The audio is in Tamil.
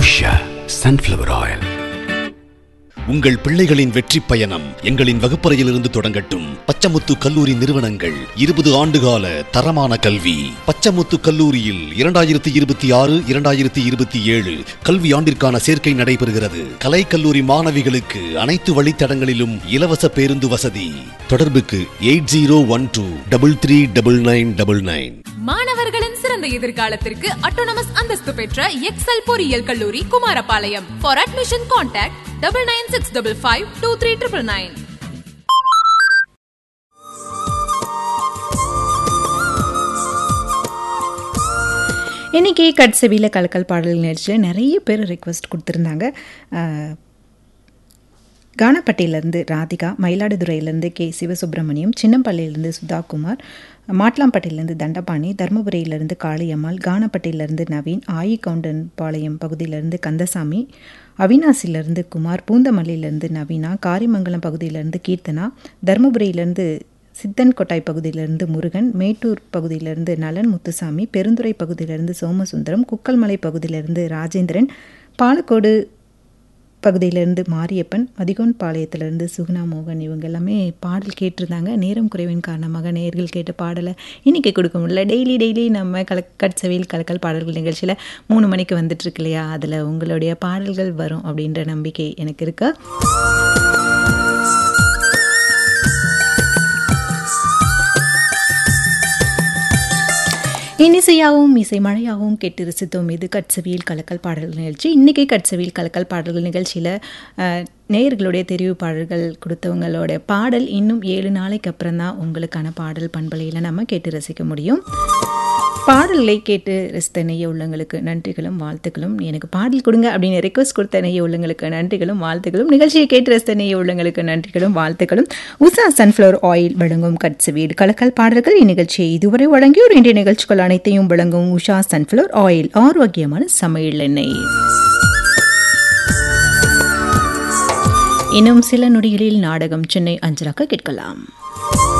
உஷா சன்ஃப்ளவர் ஆயில் உங்கள் பிள்ளைகளின் வெற்றி பயணம் எங்களின் வகுப்பறையிலிருந்து தொடங்கட்டும் பச்சமுத்து கல்லூரி நிறுவனங்கள் இருபது ஆண்டுகால தரமான கல்வி பச்சமுத்து கல்லூரியில் இரண்டாயிரத்தி இருபத்தி ஆறு இரண்டாயிரத்தி இருபத்தி ஏழு கல்வி ஆண்டிற்கான சேர்க்கை நடைபெறுகிறது கலை கல்லூரி மாணவிகளுக்கு அனைத்து வழித்தடங்களிலும் இலவச பேருந்து வசதி தொடர்புக்கு eight zero one two double three double nine double nine மாணவர்களின் சிறந்த எதிர்காலத்திற்கு அட்டோனமஸ் அந்தஸ்து பெற்ற எக்ஸல் பொறியியல் கல்லூரி Kumarapalayam for admission contact double nine six double five two three triple nine இன்றைக்கி கட்செவியில் கலக்கல் பாடல் நிகழ்ச்சியில் நிறைய பேர் ரெக்வஸ்ட் கொடுத்துருந்தாங்க அஹ், கானப்பட்டியிலேருந்து ராதிகா மயிலாடுதுறையிலேருந்து கே சிவசுப்பிரமணியம் சின்னப்பள்ளியிலேருந்து சுதாகுமார் மாட்லாம்பட்டியிலேருந்து தண்டபாணி தருமபுரியிலேருந்து காளியம்மாள் கானப்பட்டியிலேருந்து நவீன் ஆயிகவுண்டன் பாளையம் பகுதியிலேருந்து கந்தசாமி அவினாசியிலேருந்து குமார் பூந்தமல்லியிலேருந்து நவீனா காரிமங்கலம் பகுதியிலேருந்து கீர்த்தனா தருமபுரியிலேருந்து சித்தன் கொட்டாய் பகுதியிலிருந்து முருகன் மேட்டூர் பகுதியிலிருந்து நலன் முத்துசாமி பெருந்துறை பகுதியிலிருந்து சோமசுந்தரம் குக்கல்மலை பகுதியிலிருந்து ராஜேந்திரன் பாலக்கோடு பகுதியிலிருந்து மாரியப்பன் மதிகோன் பாளையத்திலிருந்து சுகுணா மோகன் இவங்க எல்லாமே பாடல் கேட்டிருந்தாங்க நேரம் குறைவின் காரணமாக நேர்கள் கேட்ட பாடலை இன்றைக்கி கொடுக்க முடியல டெய்லி டெய்லி நம்ம கல கட்சவையில் கலக்கல் பாடல்கள் நிகழ்ச்சியில் மூணு மணிக்கு வந்துட்டுருக்கு இல்லையா அதில் உங்களுடைய பாடல்கள் வரும் அப்படின்ற நம்பிக்கை எனக்கு இருக்கு இனிசையாகவும் இசை மழையாகவும் கேட்டு ரசித்தோம் இது கட்சவியில் கலக்கல் பாடல்கள் நிகழ்ச்சி இன்றைக்கி கட்சவியில் கலக்கல் பாடல்கள் நிகழ்ச்சியில் அஹ், நேயர்களுடைய தெரிவு பாடல்கள் கொடுத்தவங்களோட பாடல் இன்னும் ஏழு நாளைக்கு அப்புறம் தான் உங்களுக்கான பாடல் பண்பலையில் நம்ம கேட்டு ரசிக்க முடியும் பாடலை கேட்டு ரசித்த நெய்ய உள்ளங்களுக்கு நன்றிகளும் வாழ்த்துக்களும் எனக்கு பாடல் கொடுங்க அப்படின்னு ரெக்வஸ்ட் கொடுத்த நெய்ய உள்ளங்களுக்கு நன்றிகளும் வாழ்த்துக்களும் நிகழ்ச்சியை கேட்டு ரசித்த நெய்ய உள்ளங்களுக்கு நன்றிகளும் வாழ்த்துக்களும் உஷா சன்ஃப்ளவர் ஆயில் வழங்கும் கட்சவீடு கலக்கல் பாடல்கள் இந்நிகழ்ச்சியை இதுவரை வழங்கி ஒரு இன்றைய நிகழ்ச்சிகள் அனைத்தையும் வழங்கும் உஷா சன்ஃப்ளவர் ஆயில் ஆரோக்கியமான சமையல் எண்ணெய் இன்னும் சில நொடிகளில் நாடகம் சென்னை அஞ்சலாக கேட்கலாம்